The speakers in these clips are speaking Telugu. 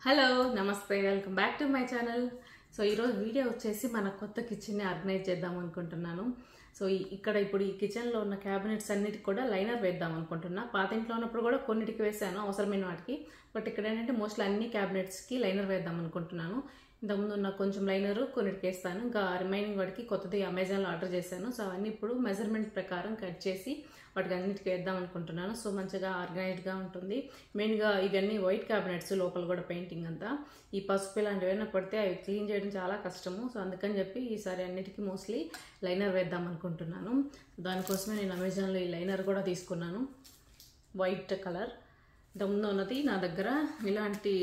హలో నమస్తే welcome back to my channel so ఈరోజు వీడియో వచ్చేసి మన కొత్త కిచెన్ని ఆర్గనైజ్ చేద్దాం అనుకుంటున్నాను సో ఈ- ఇక్కడ ఇప్పుడు ఈ కిచెన్లో ఉన్న క్యాబినెట్స్ అన్నిటికి కూడా లైనర్ వేద్దాం అనుకుంటున్నా పాత ఇంట్లో ఉన్నప్పుడు కూడా కొన్నిటికి వేసాను అవసరమైన వాటికి బట్ ఇక్కడ ఏంటంటే మోస్ట్లీ అన్ని క్యాబినెట్స్కి లైనర్ వేద్దాం అనుకుంటున్నాను ఇంతకుముందు ఉన్న కొంచెం లైనర్ కొన్నిటికి వేస్తాను ఇంకా రిమైనింగ్ వాటికి కొత్తది అమెజాన్లో ఆర్డర్ చేశాను సో అవన్నీ ఇప్పుడు మెజర్మెంట్ ప్రకారం కట్ చేసి వాటికి అన్నిటికీ వేద్దాం అనుకుంటున్నాను సో మంచిగా ఆర్గనైజ్డ్గా ఉంటుంది మెయిన్గా ఇవన్నీ వైట్ క్యాబినెట్స్ లోపల కూడా పెయింటింగ్ అంతా ఈ పసుపు ఇలాంటివి ఏమైనా పడితే అవి క్లీన్ చేయడం చాలా కష్టము సో అందుకని చెప్పి ఈసారి అన్నిటికీ మోస్ట్లీ లైనర్ వేద్దాం అనుకుంటున్నాను దానికోసమే నేను అమెజాన్లో ఈ లైనర్ కూడా తీసుకున్నాను వైట్ కలర్ ఇంతకుముందు ఉన్నది నా దగ్గర ఇలాంటి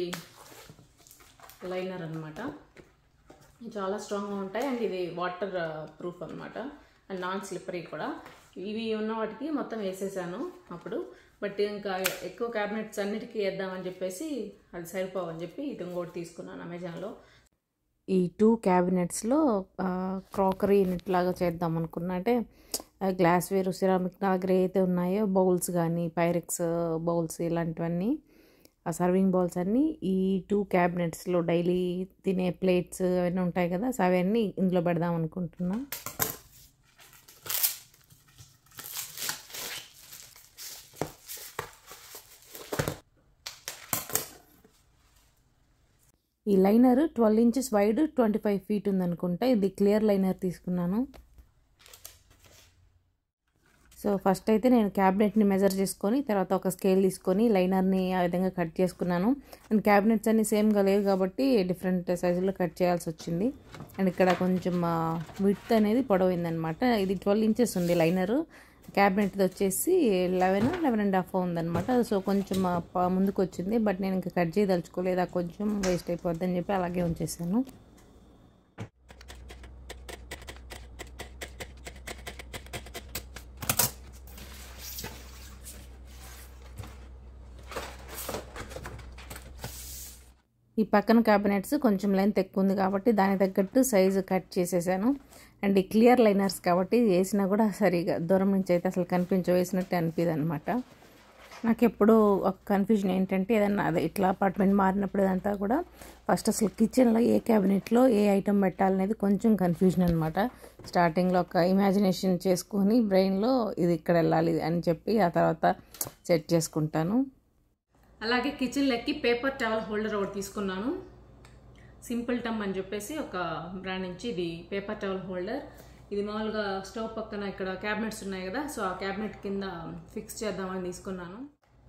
లైనర్ అనమాట చాలా స్ట్రాంగ్గా ఉంటాయి అండ్ ఇది వాటర్ ప్రూఫ్ అనమాట అండ్ నాన్ స్లిప్పరీ కూడా ఇవి ఉన్న వాటికి మొత్తం వేసేసాను అప్పుడు బట్ ఇంకా ఎక్కువ క్యాబినెట్స్ అన్నిటికీ వేద్దామని చెప్పేసి అది సరిపోవని చెప్పి ఇది ఇంకోటి తీసుకున్నాను అమెజాన్లో ఈ టూ క్యాబినెట్స్లో క్రాకరీ యూనిట్ లాగా చేద్దాం అనుకున్నా అంటే గ్లాస్ వేరు సిరామిక్ నా దగ్గర అయితే ఉన్నాయో బౌల్స్ కానీ పైరెక్స్ బౌల్స్ ఇలాంటివన్నీ ఆ సర్వింగ్ బౌల్స్ అన్నీ ఈ టూ క్యాబినెట్స్లో డైలీ తినే ప్లేట్స్ అవన్నీ ఉంటాయి కదా సో అవన్నీ ఇందులో పెడదాం అనుకుంటున్నా ఈ liner twelve inches wide twenty five feet ఉందనుకుంటా ఇది క్లియర్ లైనర్ తీసుకున్నాను సో ఫస్ట్ అయితే నేను క్యాబినెట్ని మెజర్ చేసుకొని తర్వాత ఒక స్కేల్ తీసుకొని లైనర్ని ఆ విధంగా కట్ చేసుకున్నాను అండ్ క్యాబినెట్స్ అన్ని సేమ్గా లేవు కాబట్టి డిఫరెంట్ సైజుల్లో కట్ చేయాల్సి వచ్చింది అండ్ ఇక్కడ కొంచెం విత్ అనేది పొడవైందనమాట ఇది ట్వెల్వ్ ఇంచెస్ ఉంది లైనరు క్యాబినెట్ది వచ్చేసి లెవెన్ లెవెన్ అండ్ హాఫ్ ఉందన్నమాట సో కొంచెం ఆ, ప- ముందుకు వచ్చింది బట్ నేను ఇంకా కట్ చేయదలుచుకోలేదు ఆ కొంచెం వేస్ట్ అయిపోద్ది అని చెప్పి అలాగే ఉంచేసాను ఈ పక్కన క్యాబినెట్స్ కొంచెం లెంత్ ఎక్కువ ఉంది కాబట్టి దాని తగ్గట్టు సైజు కట్ చేసేసాను అండ్ ఈ క్లియర్ లైనర్స్ కాబట్టి వేసినా కూడా సరిగా దూరం నుంచి అయితే అసలు కనిపించ వేసినట్టు అనిపిది అనమాట నాకు ఎప్పుడు ఒక కన్ఫ్యూజన్ ఏంటంటే ఏదన్నా అదే ఇట్లా అపార్ట్మెంట్ మారినప్పుడు ఇదంతా కూడా ఫస్ట్ అసలు కిచెన్లో ఏ క్యాబినెట్లో ఏ ఐటమ్ పెట్టాలనేది కొంచెం కన్ఫ్యూజన్ అనమాట స్టార్టింగ్లో ఒక ఇమాజినేషన్ చేసుకొని బ్రెయిన్లో ఇది ఇక్కడ వెళ్ళాలి అని చెప్పి ఆ తర్వాత సెట్ చేసుకుంటాను అలాగే కిచెన్లోకి పేపర్ టవల్ హోల్డర్ ఒకటి తీసుకున్నాను సింపుల్ టమ్ అని చెప్పేసి ఒక బ్రాండ్ నుంచి ఇది పేపర్ టవల్ హోల్డర్ ఇది మామూలుగా స్టవ్ పక్కన ఇక్కడ క్యాబినెట్స్ ఉన్నాయి కదా సో ఆ క్యాబినెట్ కింద ఫిక్స్ చేద్దామని తీసుకున్నాను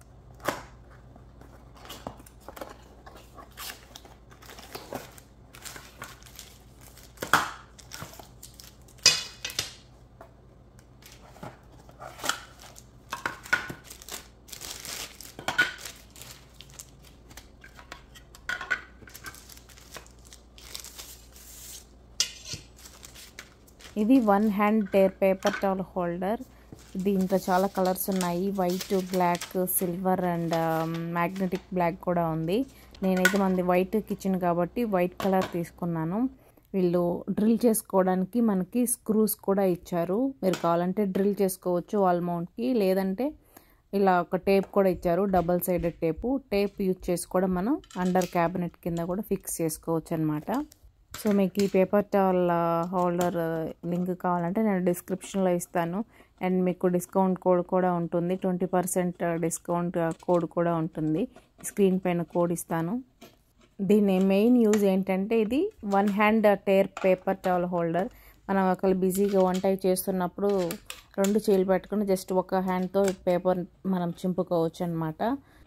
ఇది one hand tear paper towel holder దీంట్లో చాలా కలర్స్ ఉన్నాయి white black silver and magnetic black కూడా ఉంది నేనైతే మనది వైట్ కిచెన్ కాబట్టి వైట్ కలర్ తీసుకున్నాను వీళ్ళు డ్రిల్ చేసుకోవడానికి మనకి స్క్రూస్ కూడా ఇచ్చారు మీరు కావాలంటే డ్రిల్ చేసుకోవచ్చు వాల్ మౌంట్కి లేదంటే ఇలా ఒక టేప్ కూడా ఇచ్చారు double sided tape tape use చేసి కూడా మనం అండర్ క్యాబినెట్ కింద కూడా ఫిక్స్ చేసుకోవచ్చు అనమాట సో మీకు ఈ పేపర్ టవల్ హోల్డర్ లింక్ కావాలంటే నేను డిస్క్రిప్షన్లో ఇస్తాను అండ్ మీకు డిస్కౌంట్ కోడ్ కూడా ఉంటుంది ట్వంటీ పర్సెంట్ డిస్కౌంట్ కోడ్ కూడా ఉంటుంది స్క్రీన్ పైన కోడ్ ఇస్తాను దీని మెయిన్ యూజ్ ఏంటంటే ఇది one hand tear paper towel holder మనం ఒకళ్ళు బిజీగా వంట చేస్తున్నప్పుడు రెండు చేతులు పెట్టుకుని జస్ట్ ఒక హ్యాండ్తో పేపర్ మనం చింపుకోవచ్చు అనమాట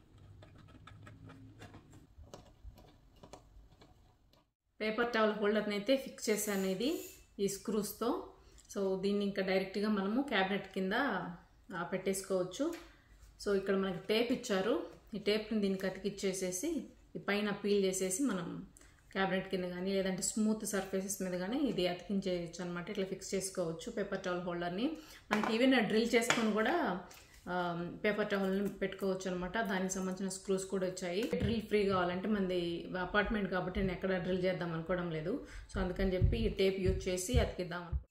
పేపర్ టవల్ హోల్డర్ని అయితే ఫిక్స్ చేశాను ఇది ఈ స్క్రూస్తో సో దీన్ని ఇంకా డైరెక్ట్గా మనము క్యాబినెట్ కింద ఆ, పెట్టేసుకోవచ్చు సో ఇక్కడ మనకి టేప్ ఇచ్చారు ఈ టేప్ని దీనికి అతికిచ్చేసేసి ఈ పైన పీల్ చేసేసి మనం క్యాబినెట్ కింద కానీ లేదంటే స్మూత్ సర్ఫేసెస్ మీద కానీ ఇది అతికించేయచ్చు అనమాట ఇట్లా ఫిక్స్ చేసుకోవచ్చు పేపర్ టవల్ హోల్డర్ని మనకి ఈవెన్ డ్రిల్ చేసుకొని కూడా పేపర్ టవల్ని పెట్టుకోవచ్చు అనమాట దానికి సంబంధించిన స్క్రూస్ కూడా వచ్చాయి డ్రిల్ ఫ్రీ కావాలంటే మనది అపార్ట్మెంట్ కాబట్టి నేను ఎక్కడ డ్రిల్ చేద్దాం అనుకోవడం లేదు సో అందుకని చెప్పి ఈ టేప్ యూజ్ చేసి అతికిద్దాం అనుకో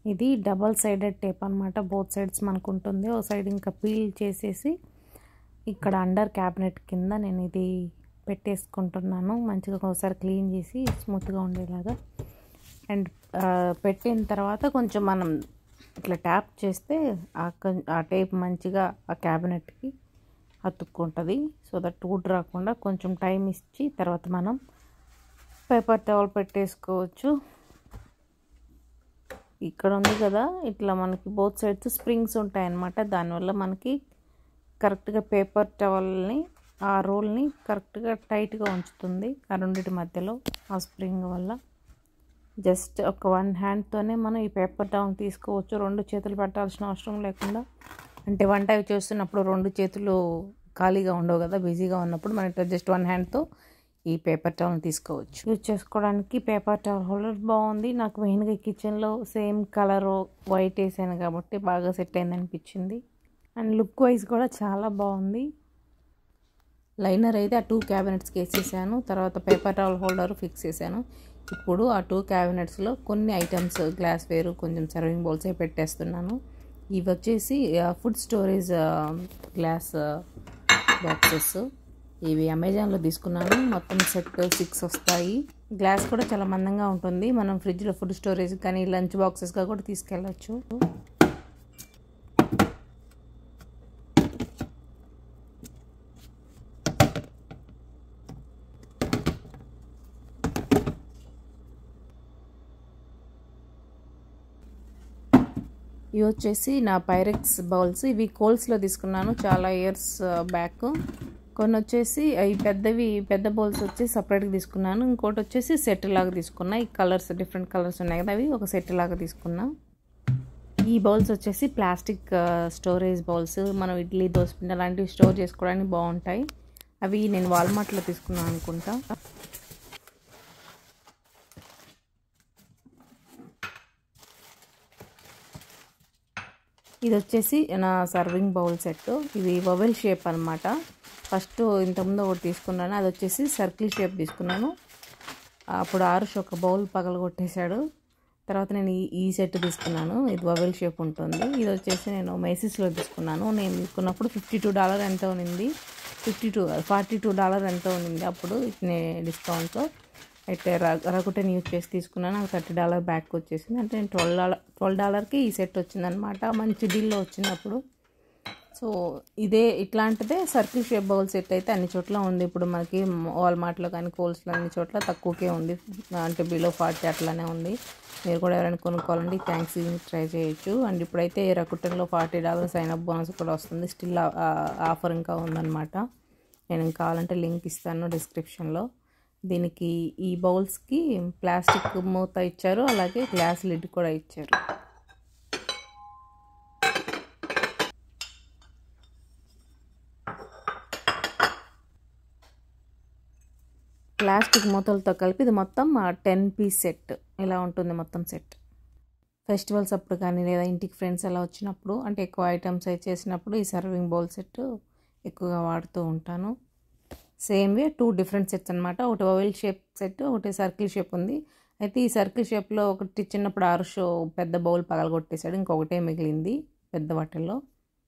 ఇది డబల్ సైడెడ్ టేప్ అనమాట బోత్ సైడ్స్ మనకు ఉంటుంది ఓ సైడ్ ఇంకా పీల్ చేసేసి ఇక్కడ అండర్ క్యాబినెట్ కింద నేను ఇది పెట్టేసుకుంటున్నాను మంచిగా ఒకసారి క్లీన్ చేసి స్మూత్గా ఉండేలాగా అండ్ పెట్టిన తర్వాత కొంచెం మనం ఇట్లా ట్యాప్ చేస్తే ఆ కం- ఆ టేప్ మంచిగా ఆ క్యాబినెట్కి అతుక్కుంటుంది సో దట్ వుడ్ రాకుండా కొంచెం టైం ఇచ్చి తర్వాత మనం పేపర్ టవల్ పెట్టేసుకోవచ్చు ఇక్కడ ఉంది కదా ఇట్లా మనకి బోత్ సైడ్స్ స్ప్రింగ్స్ ఉంటాయి అన్నమాట దానివల్ల మనకి కరెక్ట్గా పేపర్ టవల్ని ఆ రోల్ని కరెక్ట్గా టైట్గా ఉంచుతుంది ఆ రెండింటి మధ్యలో ఆ స్ప్రింగ్ వల్ల జస్ట్ ఒక వన్ హ్యాండ్తోనే మనం ఈ పేపర్ టవల్ తీసుకోవచ్చు రెండు చేతులు పెట్టాల్సిన అవసరం లేకుండా అంటే వంట అవి చేస్తున్నప్పుడు రెండు చేతులు ఖాళీగా ఉండవు కదా బిజీగా ఉన్నప్పుడు మనం ఇట్లా జస్ట్ వన్ హ్యాండ్తో ఈ పేపర్ టవల్ తీసుకోవచ్చు యూజ్ చేసుకోవడానికి పేపర్ టవల్ హోల్డర్ బాగుంది నాకు మెయిన్గా కిచెన్లో సేమ్ కలర్ వైట్ వేసాను కాబట్టి బాగా సెట్ అయింది అనిపించింది అండ్ లుక్ వైజ్ కూడా చాలా బాగుంది లైనర్ అయితే ఆ టూ క్యాబినెట్స్కి వేసేసాను తర్వాత పేపర్ టవల్ హోల్డర్ ఫిక్స్ చేశాను ఇప్పుడు ఆ టూ క్యాబినెట్స్లో కొన్ని ఐటమ్స్ గ్లాస్ వేరు కొంచెం సర్వింగ్ బౌల్సే పెట్టేస్తున్నాను ఇవి వచ్చేసి ఫుడ్ స్టోరేజ్ గ్లాస్ బాక్సెస్ ఇవి అమెజాన్లో తీసుకున్నాను మొత్తం సెట్ సిక్స్ వస్తాయి గ్లాస్ కూడా చాలా మందంగా ఉంటుంది మనం ఫ్రిడ్జ్లో ఫుడ్ స్టోరేజ్ కానీ లంచ్ బాక్సెస్గా కూడా తీసుకెళ్ళచ్చు ఇవి వచ్చేసి నా పైరెక్స్ బౌల్స్ ఇవి కోల్స్లో తీసుకున్నాను చాలా ఇయర్స్ బ్యాక్ కొన్ని వచ్చేసి ఈ పెద్దవి పెద్ద బౌల్స్ వచ్చి సపరేట్గా తీసుకున్నాను ఇంకోటి వచ్చేసి సెట్ లాగా తీసుకున్నా ఈ కలర్స్ డిఫరెంట్ కలర్స్ ఉన్నాయి కదా అవి ఒక సెట్ లాగా తీసుకున్నా ఈ బౌల్స్ వచ్చేసి ప్లాస్టిక్ స్టోరేజ్ బౌల్స్ మనం ఇడ్లీ దోసపిండి అలాంటివి స్టోర్ చేసుకోవడానికి బాగుంటాయి అవి నేను వాల్మార్ట్లో తీసుకున్నాను అనుకుంటా ఇది వచ్చేసి నా సర్వింగ్ బౌల్ సెట్ ఇది వవెల్ షేప్ అనమాట ఫస్ట్ ఇంతకుముందు ఒకటి తీసుకున్నాను అది వచ్చేసి సర్కిల్ షేప్ తీసుకున్నాను అప్పుడు ఆరుష్ ఒక బౌల్ పగల కొట్టేశాడు తర్వాత నేను ఈ ఈ సెట్ తీసుకున్నాను ఇది వవెల్ షేప్ ఉంటుంది ఇది వచ్చేసి నేను మైసిస్లో తీసుకున్నాను నేను తీసుకున్నప్పుడు ఫిఫ్టీ టూ డాలర్ ఎంత ఉన్నింది fifty two forty two dollar ఎంత ఉన్నింది అప్పుడు డిస్కౌంట్తో అయితే రకుటెన్ యూజ్ చేసి తీసుకున్నాను నాకు థర్టీ డాలర్ బ్యాక్ వచ్చేసింది అంటే నేను ట్వెల్వ్ డాలర్ ట్వెల్వ్ డాలర్కి ఈ సెట్ వచ్చిందనమాట మంచి డీల్లో వచ్చినప్పుడు సో ఇదే ఇట్లాంటిదే సర్కిల్ షేప్ బౌల్ సెట్ అయితే అన్ని చోట్ల ఉంది ఇప్పుడు మనకి వాల్మార్ట్లో కానీ కోల్స్లో అన్ని చోట్ల తక్కువకే ఉంది అంటే బిలో ఫార్టీ అట్లానే ఉంది మీరు కూడా ఎవరైనా కొనుక్కోవాలంటే థ్యాంక్స్ ట్రై చేయొచ్చు అండ్ ఇప్పుడైతే రకుటన్లో ఫార్టీ డాలర్స్ అయిన బోనస్ కూడా వస్తుంది స్టిల్ ఆఫర్ ఇంకా ఉందన్నమాట నేను ఇంకా కావాలంటే లింక్ ఇస్తాను డిస్క్రిప్షన్లో దీనికి ఈ బౌల్స్కి ప్లాస్టిక్ మూత ఇచ్చారు అలాగే గ్లాస్ లిడ్ కూడా ఇచ్చారు ప్లాస్టిక్ మూతలతో కలిపి ఇది మొత్తం టెన్ పీస్ సెట్ ఇలా ఉంటుంది మొత్తం సెట్ ఫెస్టివల్స్ అప్పుడు కానీ లేదా ఇంటికి ఫ్రెండ్స్ అలా వచ్చినప్పుడు అంటే ఎక్కువ ఐటమ్స్ అవి చేసినప్పుడు ఈ సర్వింగ్ బౌల్ సెట్ ఎక్కువగా వాడుతూ ఉంటాను same way two different sets అనమాట ఒకటి ఓవెల్ షేప్ సెట్ ఒకటి సర్కిల్ షేప్ ఉంది అయితే ఈ సర్కిల్ షేప్లో ఒకటి చిన్నప్పుడు ఆరుషో పెద్ద బౌల్ పగలగొట్టేశాడు ఇంకొకటే మిగిలింది పెద్ద వాటిల్లో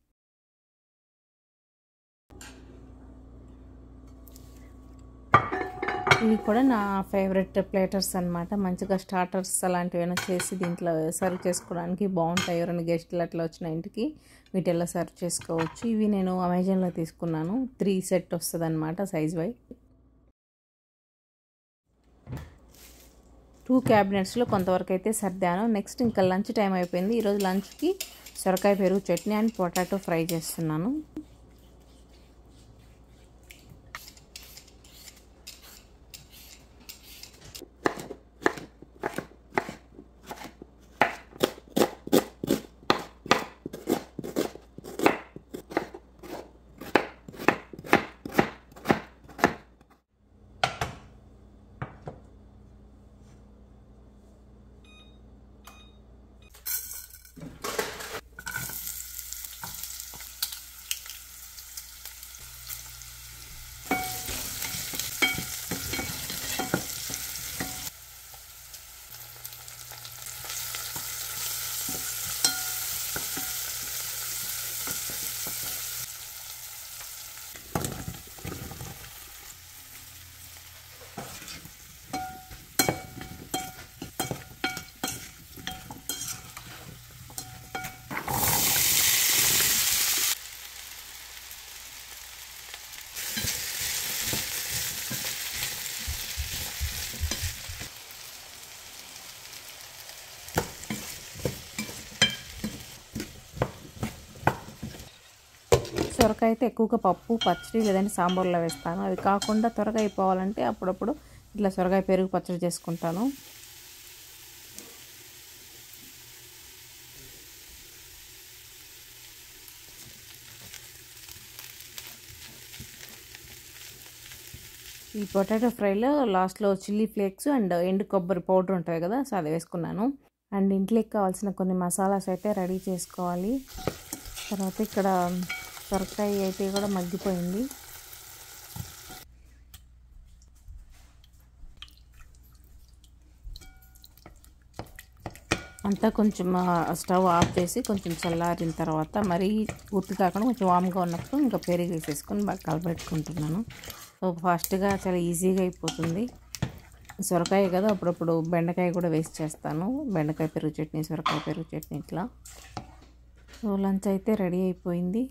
ఇవి కూడా నా ఫేవరెట్ ప్లేటర్స్ అనమాట మంచిగా స్టార్టర్స్ అలాంటివి ఏమైనా చేసి దీంట్లో సర్వ్ చేసుకోవడానికి బాగుంటాయి ఎవరైనా గెస్ట్లు అట్లా వచ్చిన ఇంటికి వీటి ఎలా సర్వ్ చేసుకోవచ్చు ఇవి నేను అమెజాన్లో తీసుకున్నాను త్రీ సెట్ వస్తుంది అనమాట సైజ్ వై టూ క్యాబినెట్స్లో కొంతవరకు అయితే సర్దాను నెక్స్ట్ ఇంకా లంచ్ టైం అయిపోయింది ఈరోజు లంచ్కి సొరకాయ పెరుగు చట్నీ అండ్ పొటాటో ఫ్రై చేస్తున్నాను సొరకాయ అయితే ఎక్కువగా పప్పు పచ్చడి లేదంటే సాంబార్లో వేస్తాను అవి కాకుండా త్వరగా అయిపోవాలంటే అప్పుడప్పుడు ఇట్లా సొరకాయ పెరుగు పచ్చడి చేసుకుంటాను ఈ పొటాటో ఫ్రైలో లాస్ట్లో చిల్లీ ఫ్లేక్స్ అండ్ ఎండు కొబ్బరి పౌడర్ ఉంటుంది కదా సో అది వేసుకున్నాను అండ్ ఇంట్లోకి కావాల్సిన కొన్ని మసాలాస్ అయితే రెడీ చేసుకోవాలి తర్వాత ఇక్కడ సొరకాయ అయితే కూడా మగ్గిపోయింది అంతా కొంచెం స్టవ్ ఆఫ్ చేసి కొంచెం చల్లారిన తర్వాత మరీ పూర్తి కాకుండా కొంచెం వామ్గా ఉన్నప్పుడు ఇంకా పెరుగు వేసేసుకొని బాగా కలపెట్టుకుంటున్నాను సో ఫాస్ట్గా చాలా ఈజీగా అయిపోతుంది సొరకాయ కదా అప్పుడప్పుడు బెండకాయ కూడా వేస్ట్ చేస్తాను బెండకాయ పెరుగు చట్నీ సొరకాయ పెరుగు చట్నీ ఇట్లా సో లంచ్ అయితే రెడీ అయిపోయింది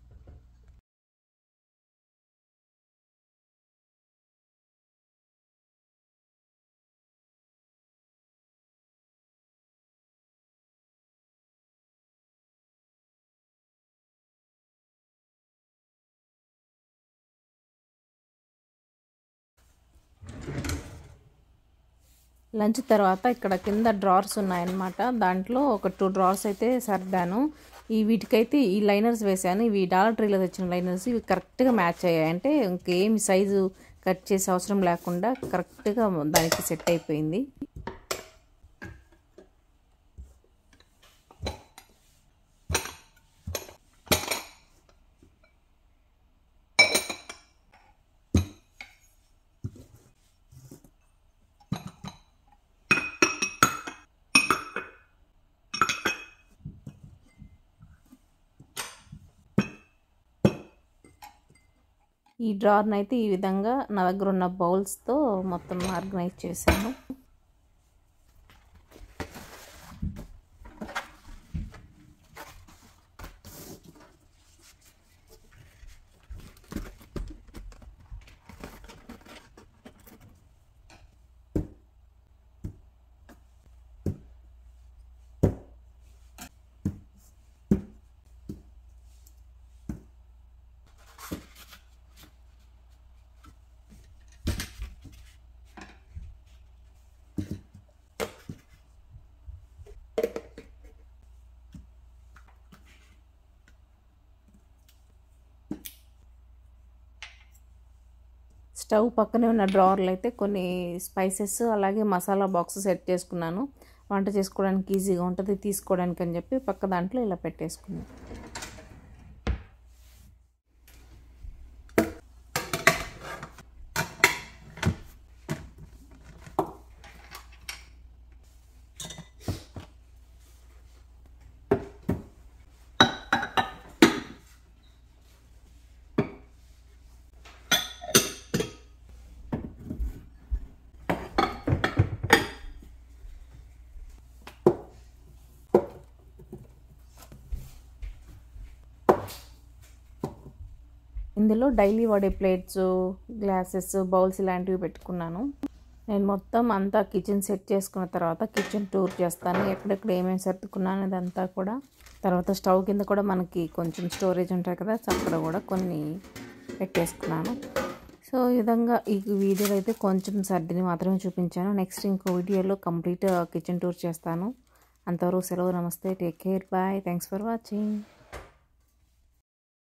లంచ్ తర్వాత ఇక్కడ కింద డ్రార్స్ ఉన్నాయన్నమాట దాంట్లో ఒక టూ డ్రార్స్ అయితే సర్దాను ఈ వీటికైతే ఈ లైనర్స్ వేసాను ఇవి డాలర్ ట్రీలో తెచ్చిన లైనర్స్ ఇవి కరెక్ట్గా మ్యాచ్ అయ్యాయి అంటే ఇంకేమి సైజు కట్ చేసే అవసరం లేకుండా కరెక్ట్గా దానికి సెట్ అయిపోయింది ఈ డ్రార్ని అయితే ఈ విధంగా నా దగ్గర ఉన్న బౌల్స్తో మొత్తం ఆర్గనైజ్ చేశాను స్టవ్ పక్కనే ఉన్న డ్రావర్లో అయితే కొన్ని స్పైసెస్ అలాగే మసాలా బాక్స్ సెట్ చేసుకున్నాను వంట చేసుకోవడానికి ఈజీగా ఉంటుంది తీసుకోవడానికి అని చెప్పి పక్క దాంట్లో ఇలా పెట్టేసుకున్నాను ఇందులో డైలీ వాడే ప్లేట్స్ గ్లాసెస్ బౌల్స్ ఇలాంటివి పెట్టుకున్నాను నేను మొత్తం అంతా కిచెన్ సెట్ చేసుకున్న తర్వాత కిచెన్ టూర్ చేస్తాను ఎక్కడెక్కడ ఏమేమి సర్దుకున్నాను అదంతా కూడా తర్వాత స్టవ్ కింద కూడా మనకి కొంచెం స్టోరేజ్ ఉంటాయి కదా అక్కడ కూడా కొన్ని పెట్టేసుకున్నాను సో ఈ విధంగా ఈ వీడియోలో అయితే కొంచెం సర్దిని మాత్రమే చూపించాను నెక్స్ట్ ఇంకో వీడియోలో కంప్లీట్ కిచెన్ టూర్ చేస్తాను అంతవరకు సెలవు namaste take care bye thanks for watching